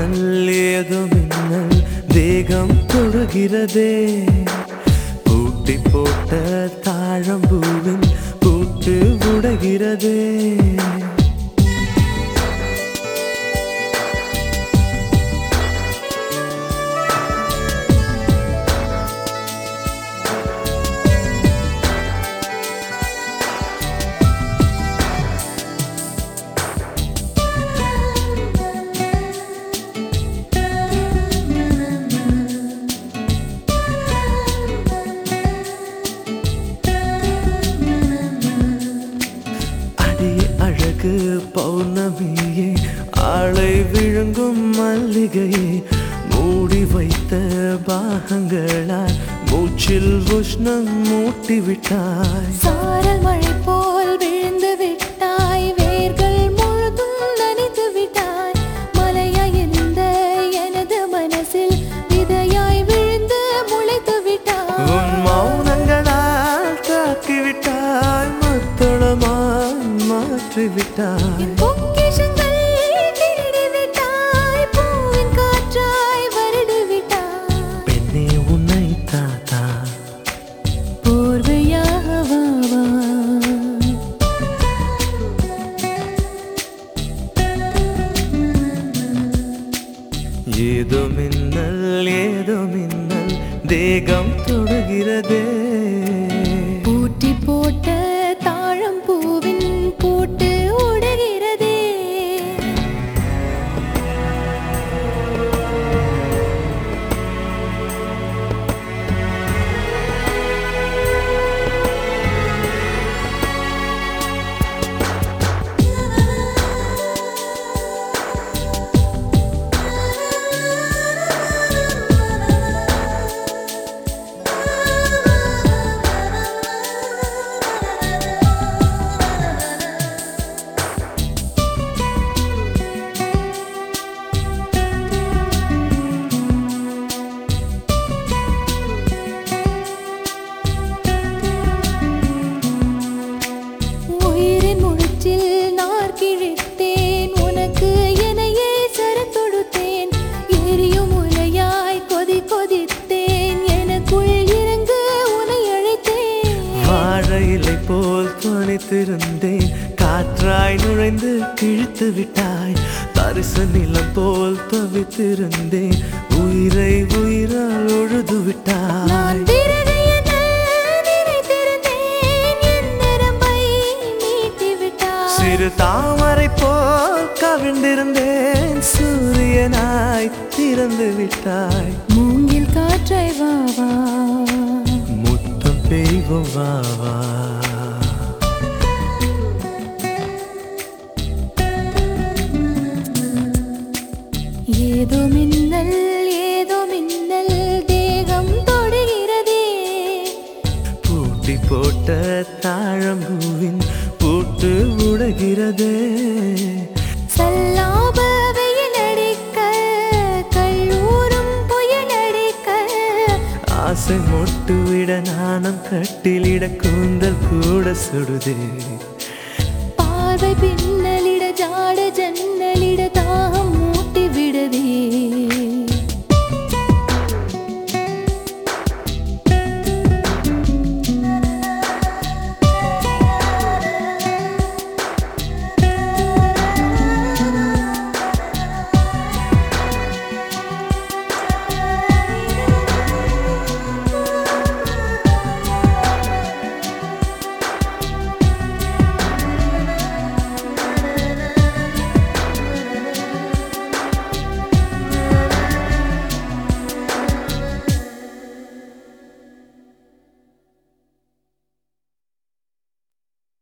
மின்னல் ஏதோ மின்னல் தேகம் தொடுகிறதே பூட்டி போட்ட தாழம்பூவின் பூட்டு உடைகிறதே அடியே அழகு பௌர்ணமியே ஆளை விழுங்கும் மல்லிகையே மூடி வைத்த பாகங்களால் மூச்சில் உஷ்ணம் மூட்டி விட்டாய் சாரல் மழை போல் விழுந்து விட்டாய் வேர்கள் முழுதும் நனைத்து விட்டாய் மலையாய் இருந்த எனது மனசில் விதையாய் விழுந்து முளைத்து விட்டாய் உன் மௌனங்களால் தாக்கி விட்டாய் மத்தளமாய் மாற்றி விட்டாய் என் பொக்கிஷங்கள் திருடி விட்டாய் பூவின் காற்றாய் வருடி விட்டாய் பெண்ணே உன்னை தாத்தா போர்வையாக வா வா ஏதோ மின்னல் ஏதோ மின்னல் தேகம் தொடுகிறதே பூட்டி போட்ட தாழம் பூவின் பூட்டு உடைகிறதே உயிரின் முழுச்சில் நார் கிழித்தேன் உனக்கு எனையே சரத் தொடுத்தேன் எரியும் உலையாய் கொதி கொதித்தேன் எனக்குள் இறங்கு உனை அழைத்தேன் வாழை இலை போல் துணித்திருந்தேன் காற்றாய் நுழைந்து கிழித்து விட்டாய் தரிசு நிலம் போல் தவித்திருந்தேன் உயிரை உயிரால் ஒழுது விட்டாய் நான் விறகு என நினைத்திருந்தேன் என் நரம்பை மீட்டி விட்டாய் சிறு தாமரை போல் கவிழ்ந்திருந்தேன் சூரியனாய் திறந்து விட்டாய் மூங்கில் காற்றை வா வா முத்தம் பெய்வோம் வா வா ஏதோ மின்னல் ஏதோ மின்னல் தேகம் தொடுகிறதே பூட்டி போட்ட தாழம்பூவின் பூட்டு உடைகிறதே சல்லாப வெயில் அடிக்க கல்லூரும் புயல் அடிக்க ஆசை மொட்டு விட நாணம் கட்டிலிட கூந்தல் கூட சுடுதே பார்வை பின்னலிட ஜாட ஜன்னல்